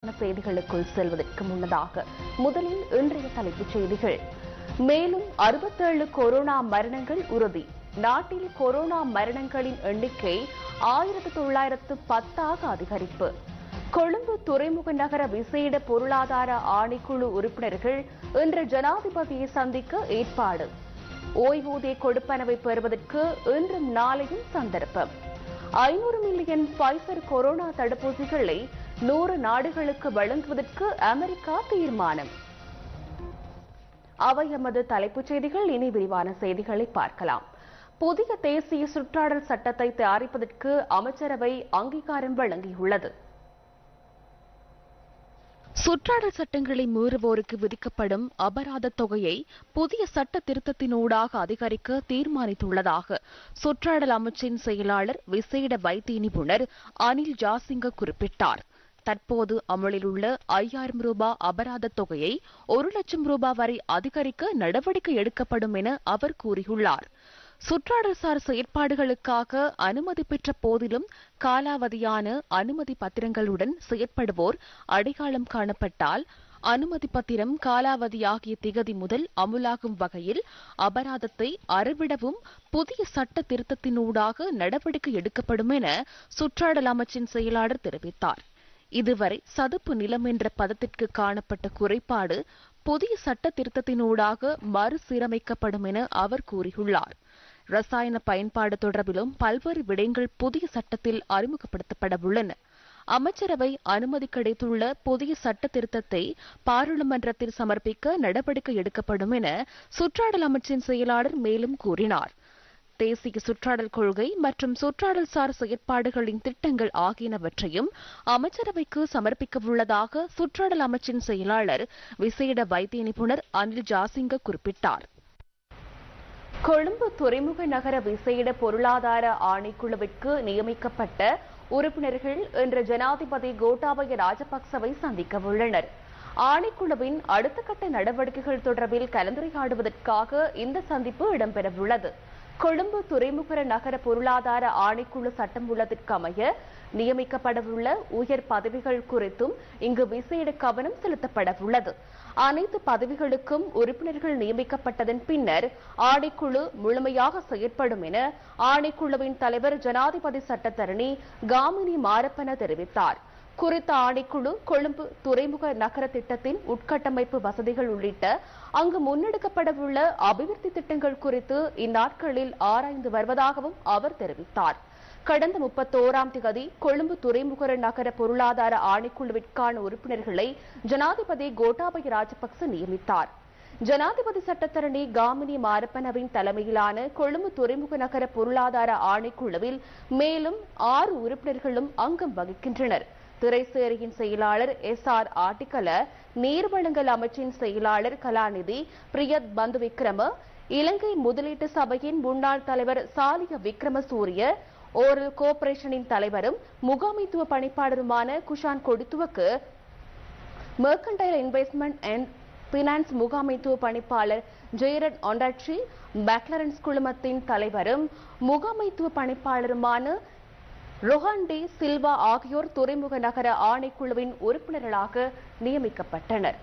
விரிவான செய்திகளுக்குள் செல்வதற்கு முன்னதாக முதலில் இன்றைய தலைப்புச் செய்திகள் மேலும் அறுபத்தேழு கொரோனா மரணங்கள் உறுதி நாட்டில் கொரோனா மரணங்களின் எண்ணிக்கை ஆயிரத்து தொள்ளாயிரத்து பத்தாக அதிகரிப்பு கொழும்பு துறைமுக நகர விசேட பொருளாதார ஆணைக்குழு உறுப்பினர்கள் இன்று ஜனாதிபதியை சந்திக்க ஏற்பாடு ஓய்வூதிய கொடுப்பனவை பெறுவதற்கு இன்றும் நாளையும் சந்தர்ப்பம் ஐநூறு மில்லியன் பைசர் கொரோனா தடுப்பூசிகளை நூறு நாடுகளுக்கு வழங்குவதற்கு அமெரிக்கா தீர்மானம் அவை எமது தலைப்புச் செய்திகள் இனி விரிவான செய்திகளை பார்க்கலாம் புதிய தேசிய சுற்றாடல் சட்டத்தை தயாரிப்பதற்கு அமைச்சரவை அங்கீகாரம் வழங்கியுள்ளது சுற்றாடல் சட்டங்களை மீறுவோருக்கு விதிக்கப்படும் அபராத தொகையை புதிய சட்ட திருத்தத்தினூடாக அதிகரிக்க தீர்மானித்துள்ளதாக சுற்றாடல் அமைச்சின் செயலாளர் விசேட வைத்திய நிபுணர் அனில் ஜாசிங்க குறிப்பிட்டார் தற்போது அமலில் உள்ள ஐயாயிரம் ரூபாய் அபராத தொகையை ஒரு லட்சம் ரூபாய் வரை அதிகரிக்க நடவடிக்கை எடுக்கப்படும் என அவர் கூறியுள்ளார் சுற்றாடல்சார் செயற்பாடுகளுக்காக அனுமதி பெற்ற போதிலும் காலாவதியான அனுமதி பத்திரங்களுடன் செயற்படுவோர் அடையாளம் காணப்பட்டால் அனுமதி பத்திரம் காலாவதியாகிய திகதி முதல் அமுலாகும் வகையில் அபராதத்தை அறவிடவும் புதிய சட்ட திருத்தத்தினூடாக நடவடிக்கை எடுக்கப்படும் என சுற்றாடல் அமைச்சின் செயலாளர் தெரிவித்தார் இதுவரை சதுப்பு நிலம் என்ற பதத்திற்கு காணப்பட்ட குறைபாடு புதிய சட்ட திருத்தத்தினூடாக மறுசீரமைக்கப்படும் என அவர் கூறியுள்ளார் ரசாயன பயன்பாடு தொடர்பிலும் பல்வேறு விடயங்கள் புதிய சட்டத்தில் அறிமுகப்படுத்தப்பட உள்ளன அமைச்சரவை அனுமதி கிடைத்துள்ள புதிய சட்ட திருத்தத்தை பாராளுமன்றத்தில் சமர்ப்பிக்க நடவடிக்கை எடுக்கப்படும் என சுற்றாடல் அமைச்சின் செயலாளர் மேலும் கூறினார் தேசிய சுற்றாடல் கொள்கை மற்றும் சுற்றாடல் சார் செயற்பாடுகளின் திட்டங்கள் ஆகியனவற்றையும் அமைச்சரவைக்கு சமர்ப்பிக்க உள்ளதாக சுற்றாடல் அமைச்சின் செயலாளர் விசேட வைத்திய நிபுணர் அனில் ஜாசிங்க குறிப்பிட்டார் கொழும்பு துறைமுக நகர விசேட பொருளாதார ஆணைக்குழுவிற்கு நியமிக்கப்பட்ட உறுப்பினர்கள் இன்று ஜனாதிபதி கோட்டாபய ராஜபக்சவை சந்திக்க உள்ளனர் ஆணைக்குழுவின் அடுத்த கட்ட நடவடிக்கைகள் தொடர்பில் கலந்துரையாடுவதற்காக இந்த சந்திப்பு இடம்பெறவுள்ளது கொழும்பு துறைமுக நகர பொருளாதார ஆணைக்குழு சட்டம் உள்ளதற்கு அமைய நியமிக்கப்படவுள்ள உயர் பதவிகள் குறித்தும் இங்கு விசேட கவனம் செலுத்தப்படவுள்ளது அனைத்து பதவிகளுக்கும் உறுப்பினர்கள் நியமிக்கப்பட்டதன் பின்னர் ஆணைக்குழு முழுமையாக செயற்படும் என ஆணைக்குழுவின் தலைவர் ஜனாதிபதி சட்டத்தரணி காமினி மாரப்பன தெரிவித்தார் குறித்த ஆணைக்குழு கொழும்பு துறைமுக நகர திட்டத்தின் உட்கட்டமைப்பு வசதிகள் உள்ளிட்ட அங்கு முன்னெடுக்கப்படவுள்ள அபிவிருத்தி திட்டங்கள் குறித்து இந்நாட்களில் ஆராய்ந்து வருவதாகவும் அவர் தெரிவித்தார் கடந்த முப்பத்தோராம் திகதி கொழும்பு துறைமுக நகர பொருளாதார ஆணைக்குழுவிற்கான உறுப்பினர்களை ஜனாதிபதி கோட்டாபய ராஜபக்ச நியமித்தார் ஜனாதிபதி சட்டத்தரணி காமினி மாரப்பனவின் தலைமையிலான கொழும்பு துறைமுக நகர பொருளாதார ஆணைக்குழுவில் மேலும் ஆறு உறுப்பினர்களும் அங்கம் வகிக்கின்றனர் திரைசேரியின் செயலாளர் எஸ் ஆர் ஆட்டிக்கல நீர்வளங்கள் அமைச்சின் செயலாளர் கலாநிதி பிரியத் பந்து விக்ரம இலங்கை முதலீட்டு சபையின் முன்னாள் தலைவர் சாலிய விக்ரமசூரிய ஓரல் கோஆபரேஷனின் தலைவரும் முகாமைத்துவ பணிப்பாளருமான Kushan Kodituwakku mercantile investment and finance முகாமைத்துவ பணிப்பாளர் ஜெயரட் ஒண்டாட்சி பேக்லரன்ஸ் குழுமத்தின் தலைவரும் முகாமைத்துவ பணிப்பாளருமான ரொஹாண்டி சில்வா ஆகியோர் துறைமுக நகர ஆணைக்குழுவின் உறுப்பினர்களாக நியமிக்கப்பட்டனர்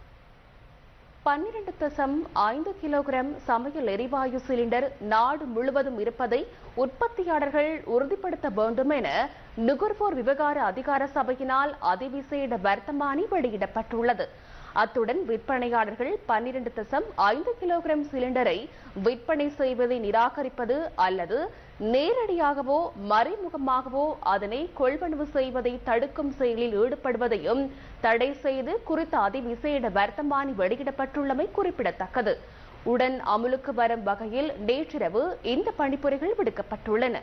பன்னிரண்டு தசம் ஐந்து கிலோகிராம் சமையல் எரிவாயு சிலிண்டர் நாடு முழுவதும் இருப்பதை உற்பத்தியாளர்கள் உறுதிப்படுத்த வேண்டும் என நுகர்வோர் விவகார அதிகார சபையினால் அதிவிசேட வர்த்தமானி வெளியிடப்பட்டுள்ளது அத்துடன் விற்பனையாளர்கள் பன்னிரண்டு தசம் ஐந்து கிலோகிராம் சிலிண்டரை விற்பனை செய்வதை நிராகரிப்பது அல்லது நேரடியாகவோ மறைமுகமாகவோ அதனை கொள்வனவு செய்வதை தடுக்கும் செயலில் ஈடுபடுவதையும் தடை செய்து குறித்த அதிவிசேட வர்த்தமானி வெளியிடப்பட்டுள்ளமை குறிப்பிடத்தக்கது உடன் அமுலுக்கு வரும் வகையில் நேற்றிரவு இந்த பணிப்புரைகள் விடுக்கப்பட்டுள்ளன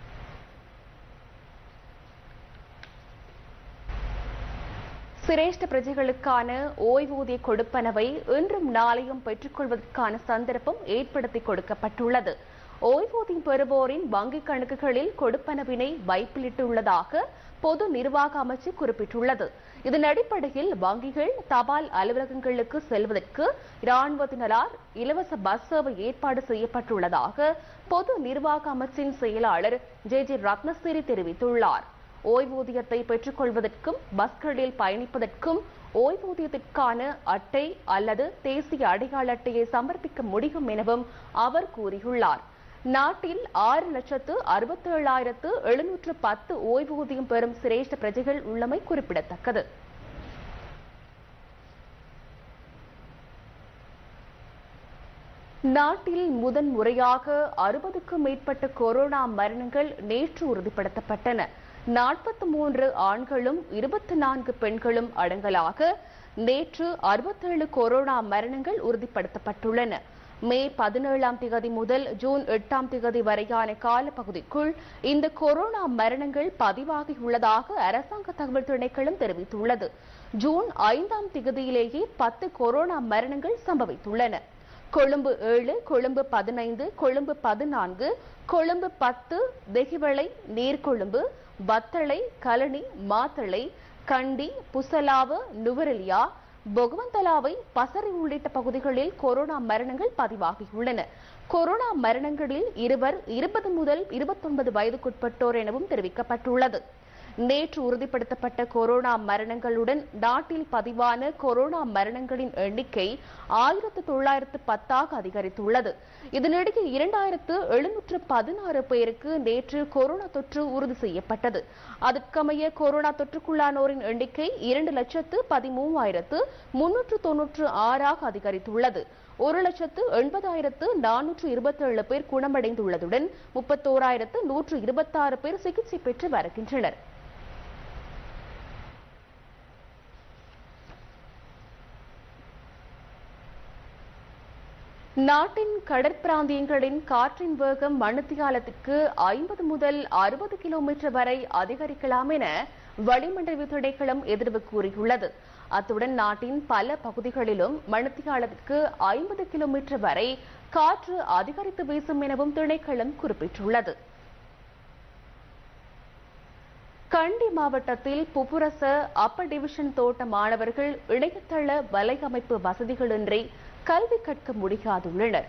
சிரேஷ்ட பிரஜைகளுக்கான ஓய்வூதிய கொடுப்பனவை இன்றும் நாளையும் பெற்றுக்கொள்வதற்கான சந்தர்ப்பம் ஏற்படுத்தி கொடுக்கப்பட்டுள்ளது ஓய்வூதியம் பெறுவோரின் வங்கிக் கணக்குகளில் கொடுப்பனவினை வைப்பிலிட்டுள்ளதாக பொது நிர்வாக அமைச்சு குறிப்பிட்டுள்ளது இதன் அடிப்படையில் வங்கிகள் தபால் அலுவலகங்களுக்கு செல்வதற்கு இராணுவத்தினரால் இலவச பஸ் சேவை ஏற்பாடு செய்யப்பட்டுள்ளதாக பொது நிர்வாக அமைச்சின் செயலாளர் ஜே ஜே ரத்னசிறி தெரிவித்துள்ளார் ஓய்வூதியத்தை பெற்றுக்கொள்வதற்கும் பஸ்களில் பயணிப்பதற்கும் ஓய்வூதியத்திற்கான அட்டை அல்லது தேசிய அடையாள அட்டையை சமர்ப்பிக்க முடியும் எனவும் அவர் கூறியுள்ளார் நாட்டில் ஆறு லட்சத்து அறுபத்தேழாயிரத்து எழுநூற்று பத்து ஓய்வூதியம் பெறும் சிரேஷ்ட பிரஜைகள் உள்ளமை குறிப்பிடத்தக்கது நாட்டில் முதன் முறையாக அறுபதுக்கும் மேற்பட்ட கொரோனா மரணங்கள் நேற்று உறுதிப்படுத்தப்பட்டன நாற்பத்தி மூன்று ஆண்களும் இருபத்தி நான்கு பெண்களும் அடங்கலாக நேற்று அறுபத்தேழு கொரோனா மரணங்கள் உறுதிப்படுத்தப்பட்டுள்ளன மே பதினேழாம் திகதி முதல் ஜூன் எட்டாம் திகதி வரையான காலப்பகுதிக்குள் இந்த கொரோனா மரணங்கள் பதிவாகியுள்ளதாக அரசாங்க தகவல் திணைக்களம் தெரிவித்துள்ளது ஜூன் ஐந்தாம் திகதியிலேயே பத்து கொரோனா மரணங்கள் சம்பவித்துள்ளன கொழும்பு ஏழு கொழும்பு பதினைந்து கொழும்பு பதினான்கு கொழும்பு பத்து தெஹிவளை நீர்கொழும்பு வத்தளை கலனி மாத்தளை கண்டி புசலாவு நுவரெலியா பொகவந்தலாவை பசறை உள்ளிட்ட பகுதிகளில் கொரோனா மரணங்கள் பதிவாகியுள்ளன கொரோனா மரணங்களில் இருவர் இருபது முதல் இருபத்தொன்பது வயதுக்குட்பட்டோர் எனவும் தெரிவிக்கப்பட்டுள்ளது நேற்று உறுதிப்படுத்தப்பட்ட கொரோனா மரணங்களுடன் நாட்டில் பதிவான கொரோனா மரணங்களின் எண்ணிக்கை ஆயிரத்து தொள்ளாயிரத்து பத்தாக அதிகரித்துள்ளது இதனிடையே இரண்டாயிரத்து எழுநூற்று பதினாறு பேருக்கு நேற்று கொரோனா தொற்று உறுதி செய்யப்பட்டது அதற்கமைய கொரோனா தொற்றுக்குள்ளானோரின் எண்ணிக்கை இரண்டு லட்சத்து பதிமூவாயிரத்து முன்னூற்று தொன்னூற்று ஆறாக அதிகரித்துள்ளது ஒரு லட்சத்து எண்பதாயிரத்து நானூற்று இருபத்தேழு பேர் குணமடைந்துள்ளதுடன் முப்பத்தோராயிரத்து நூற்று இருபத்தாறு பேர் சிகிச்சை பெற்று வருகின்றனர் நாட்டின் கடற்பிராந்தியங்களின் காற்றின் வேகம் மணித்தியாலத்துக்கு ஐம்பது முதல் அறுபது கிலோமீட்டர் வரை அதிகரிக்கலாம் என வளிமண்டல திணைக்களம் எதிர்வு கூறியுள்ளது அத்துடன் நாட்டின் பல பகுதிகளிலும் மணித்தியாலத்திற்கு ஐம்பது கிலோமீட்டர் வரை காற்று அதிகரித்து வீசும் எனவும் திணைக்களம் குறிப்பிட்டுள்ளது கண்டி மாவட்டத்தில் புப்புரச அப்பர் டிவிஷன் தோட்ட மாணவர்கள் இணையதள வலையமைப்பு வசதிகளின்றி கல்வி கற்க முடியாதுள்ளனர்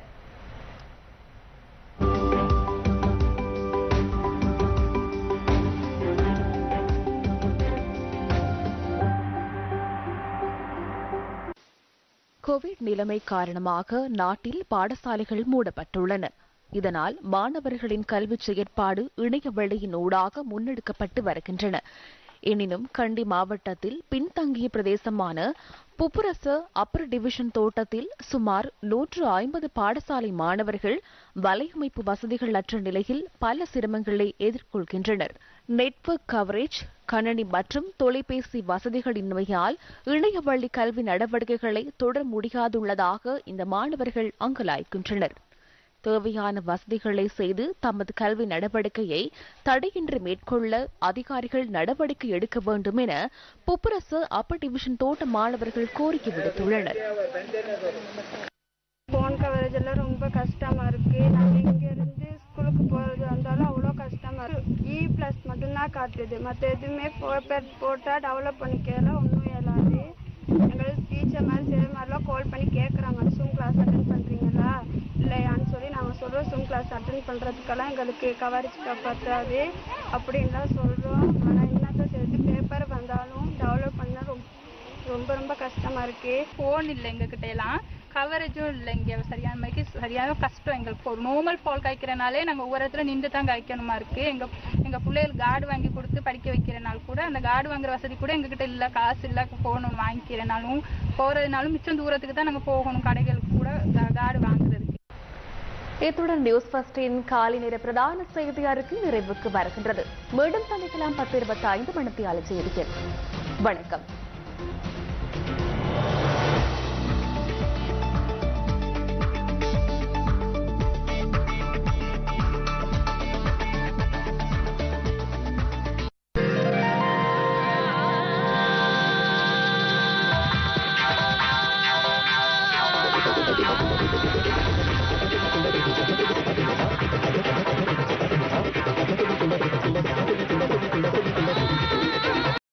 கோவிட் நிலைமை காரணமாக நாட்டில் பாடசாலைகள் மூடப்பட்டுள்ளன இதனால் மாணவர்களின் கல்வி செயற்பாடு இணைய வழியின் ஊடாக முன்னெடுக்கப்பட்டு வருகின்றன எனினும் கண்டி மாவட்டத்தில் பின்தங்கிய பிரதேசமான புப்புரச அப்பர் டிவிஷன் தோட்டத்தில் சுமார் நூற்று ஐம்பது பாடசாலை மாணவர்கள் வலையமைப்பு வசதிகள் அற்ற நிலையில் பல சிரமங்களை எதிர்கொள்கின்றனர் நெட்வொர்க் கவரேஜ் கணனி மற்றும் தொலைபேசி வசதிகளின்மையால் இணையவழி கல்வி நடவடிக்கைகளை தொடர முடியாதுள்ளதாக இந்த மாணவர்கள் அங்கலாய்க்கின்றனர் தேவையான வசதிகளை செய்து தமது கல்வி நடவடிக்கையை தடையின்றி மேற்கொள்ள அதிகாரிகள் நடவடிக்கை எடுக்க வேண்டும் என புப்புரசு அப்பர் டிவிஷன் தோட்ட மாணவர்கள் கோரிக்கை விடுத்துள்ளனர் ஃபோன் கவரேஜ் எல்லாம் ரொம்ப கஷ்டமா இருக்கு நாங்க இங்க இருந்து ஸ்கூலுக்கு போறது வந்தாலும் அவ்வளோ கஷ்டமா இருக்கு இ பிளஸ் மட்டும்தான் காட்டுது மற்ற எதுவுமே பேப்பர் போட்டா டெவலப் பண்ணிக்கலாம் ஒன்றும் இயலாது எங்களுக்கு டீச்சர் மாதிரி சேர் மாதிரிலாம் கால் பண்ணி கேட்குறாங்க ஜூம் கிளாஸ் அட்டன் பண்ணுறீங்களா இல்லையான்னு சொல்லி நாங்கள் சொல்கிறோம் ஜூம் கிளாஸ் அட்டன் பண்ணுறதுக்கெல்லாம் எங்களுக்கு கவரேஜ் பத்தாது அப்படின்லாம் சொல்கிறோம் ஆனால் என்னத்த சேர்த்து பேப்பர் வந்தாலும் டெவலப் பண்ண ரொம்ப ரொம்ப ரொம்ப கஷ்டமா இருக்கு ஃபோன் இல்லை எங்ககிட்ட எல்லாம் கவரேஜும் இல்லை இங்கே சரியான மாதிரி சரியான கஷ்டம் எங்களுக்கு ஒரு நார்மல் பால் காய்க்கிறனாலே நாங்கள் ஒவ்வொரு இடத்துல நின்று தான் காய்க்கணுமா இருக்கு எங்க எங்க பிள்ளைகள் கார்டு வாங்கி கொடுத்து படிக்க வைக்கிறனால கூட அந்த கார்டு வாங்குற வசதி கூட எங்ககிட்ட இல்லை காசு இல்லை ஃபோன் ஒன்று வாங்கிக்கிறனாலும் போறதுனாலும் மிச்சம் தூரத்துக்கு தான் நாங்கள் போகணும் கடைகளுக்கு கூட கார்டு வாங்குறதுக்கு இத்துடன் நியூஸ் ஃபர்ஸ்டின் காலை நேர பிரதான செய்தி அறிக்கை நிறைவுக்கு வருகின்றது மீண்டும் சந்திக்கலாம் பத்து இருபத்தி ஐந்து மணித்தியால செய்திகள் வணக்கம்